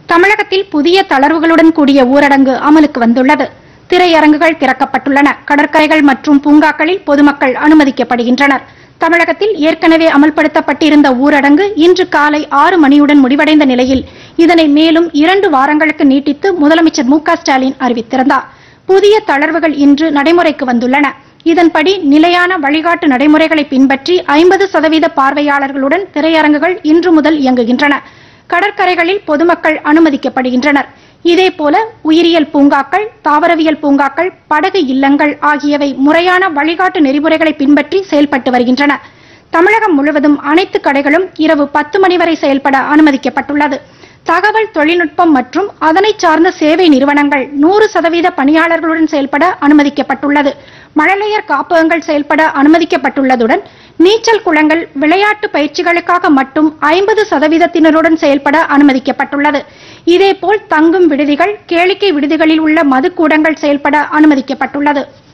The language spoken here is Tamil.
தமிழகத்தில் புதிய தளர்வுகளுடன் கூடிய ஊரடங்கு அமலுக்கு வந்துள்ளது திரையரங்குகள் திறக்கப்பட்டுள்ளன கடற்கரைகள் மற்றும் பூங்காக்களில் பொதுமக்கள் அனுமதிக்கப்படுகின்றனர் தமிழகத்தில் ஏற்கனவே அமல்படுத்தப்பட்டிருந்த ஊரடங்கு இன்று காலை ஆறு மணியுடன் முடிவடைந்த நிலையில் இதனை மேலும் இரண்டு வாரங்களுக்கு நீட்டித்து முதலமைச்சர் மு க ஸ்டாலின் அறிவித்திருந்தார் புதிய தளர்வுகள் இன்று நடைமுறைக்கு வந்துள்ளன இதன்படி நிலையான வழிகாட்டு நடைமுறைகளை பின்பற்றி ஐம்பது சதவீத பார்வையாளர்களுடன் திரையரங்குகள் இன்று முதல் இயங்குகின்றன கடற்கரைகளில் பொதுமக்கள் அனுமதிக்கப்படுகின்றனர் இதேபோல உயிரியல் பூங்காக்கள் தாவரவியல் பூங்காக்கள் படகு இல்லங்கள் ஆகியவை முறையான வழிகாட்டு நெறிமுறைகளை பின்பற்றி செயல்பட்டு வருகின்றன தமிழகம் முழுவதும் அனைத்து கடைகளும் இரவு பத்து மணி வரை செயல்பட அனுமதிக்கப்பட்டுள்ளது தகவல் தொழில்நுட்பம் மற்றும் அதனை சார்ந்த சேவை நிறுவனங்கள் நூறு சதவீத பணியாளர்களுடன் செயல்பட அனுமதிக்கப்பட்டுள்ளது மழலையர் காப்பகங்கள் செயல்பட அனுமதிக்கப்பட்டுள்ளதுடன் நீச்சல் குளங்கள் விளையாட்டு பயிற்சிகளுக்காக மட்டும் ஐம்பது சதவீதத்தினருடன் செயல்பட அனுமதிக்கப்பட்டுள்ளது இதேபோல் தங்கும் விடுதிகள் கேளிக்கை விடுதிகளில் உள்ள மதுக்கூடங்கள் செயல்பட அனுமதிக்கப்பட்டுள்ளது